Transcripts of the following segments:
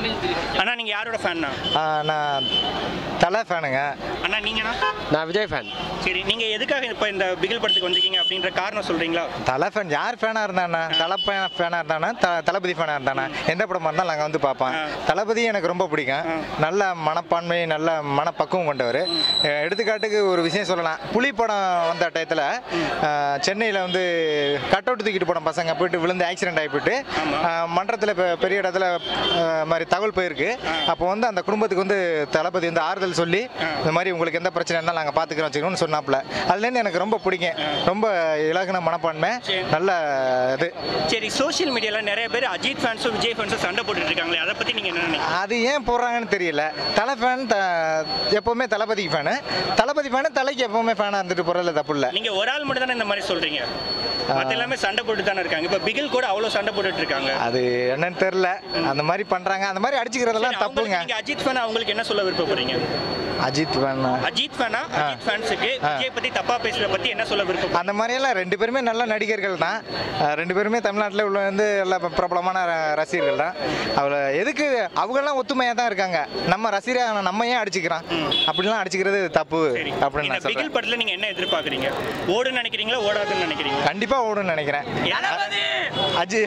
அண்ணா நீங்க யாரோட ஃபேன்னா ஆ, நான் தலை ஃபேனுங்க அண்ணா நீங்கண்ணா நான் விஜய் ஃபேன் சரி நீங்க எதுக்காக இப்போ இந்த பிகில் படத்துக்கு வந்திருக்கீங்க அப்படின்ற காரணம் சொல்றீங்களா தலை ஃபேன் யார் ஃபேனாக இருந்தாண்ணா தலை ஃபேனாக இருந்தானா த தளபதி ஃபேனாக இருந்தானா எந்த படமாக இருந்தாலும் நாங்கள் வந்து பார்ப்போம் ஆ. தளபதி எனக்கு ரொம்ப பிடிக்கும் நல்ல மனப்பான்மை நல்ல மனப்பக்குவம் கொண்டவர் அஹ் எடுத்துக்காட்டுக்கு ஒரு விஷயம் சொல்லலாம் புலி படம் வந்த டயத்தில் சென்னையில் வந்து கட் அவுட் தூக்கிட்டு போன பசங்க போயிட்டு விழுந்து ஆக்சிடென்ட் ஆகி போயிட்டு மன்றத்தில் இப்போ பெரிய இடத்துல அஹ், மாதிரி தகவல் போயிருக்கு அப்போ வந்து அந்த குடும்பத்துக்கு வந்து தளபதி வந்து ஆறுதல் சொல்லி இந்த மாதிரி உங்களுக்கு எந்த பிரச்சனை இருந்தாலும் நாங்கள் பார்த்துக்கிறோம் வச்சுக்கணும்னு சொன்னாப்புல அதுலேருந்து எனக்கு ரொம்ப பிடிக்கும் ரொம்ப இலகுன மனப்பான்மை நல்ல இது சரி சோஷியல் மீடியால நிறைய பேர் அஜித் ஃபேன்ஸும் விஜய் ஃபேன்ஸும் சண்டை போட்டுட்டு இருக்காங்களே அதை பத்தி நீங்க என்ன நினைக்கிறீங்க அது ஏன் போடுறாங்கன்னு தெரியல தலை ஃபேன் த எப்போவுமே தளபதிக்கு ஃபேனு தளபதி ஃபேனு தலைக்கு எப்போவுமே ஃபேனாக இருந்துட்டு போகிறதுல தப்பு இல்லை நீங்க ஒரு ஆள் மட்டும் தானே இந்த மாதிரி சொல்றீங்க மத்த எல்லாமே சண்டை போட்டு தானே இருக்காங்க இப்போ பிகில் கூட அவ்வளவு சண்டை போட்டுட்டு இருக்காங்க அது என்னன்னு தெரியல அந்த மாதிரி பண்ணுறாங்க அந்த மாதிரி அடிச்சுக்கிறதெல்லாம் சரி, தப்புங்க அவங்களுக்கு நீங்க அஜித் ஃபேன் அவங்களுக்கு என்ன சொல்ல விருப்பப்படுறீங்க அஜித் ஃபேன் அஜித் ஃபேனா அஜித் ஃபேன்ஸுக்கு விஜய் பத்தி தப்பா பேசுறத பத்தி என்ன சொல்ல விருப்பம் அந்த மாதிரியெல்லாம் ரெண்டு பேருமே நல்ல நடிகர்கள் தான் அஹ் ரெண்டு பேருமே தமிழ்நாட்டில் உள்ள வந்து எல்லா ப- பிரபலமான ர- ரசிகர்கள் தான் அவளை எதுக்கு அவங்கெல்லாம் ஒத்துமையாக தான் இருக்காங்க நம்ம ரசிகராக நம்ம ஏன் அடிச்சுக்கிறான் அப்படிலாம் அடிச்சுக்கிறது தப்பு சரி அப்படின்னு இந்த நான் சொல்கிறேன் பிகில் படத்துல நீங்க என்ன எதிர்பார்க்கறீங்க ஓடுன்னு நினைக்கிறீங்களா ஓடாதுன்னு நினைக்கிறீங்க கண்டிப்பாக ஓடும்னு நினைக்கிறேன் அஜி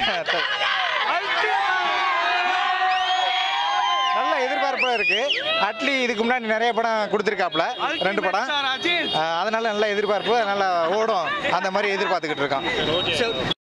நல்ல எதிர்பார்ப்பாக இருக்கு அட்லி இதுக்கு முன்னாடி நிறைய படம் கொடுத்துருக்காப்ல ரெண்டு படம் அஹ் அதனால நல்ல எதிர்பார்ப்பு நல்லா ஓடும் அந்த மாதிரி எதிர்பார்த்துக்கிட்டு இருக்கோம் So,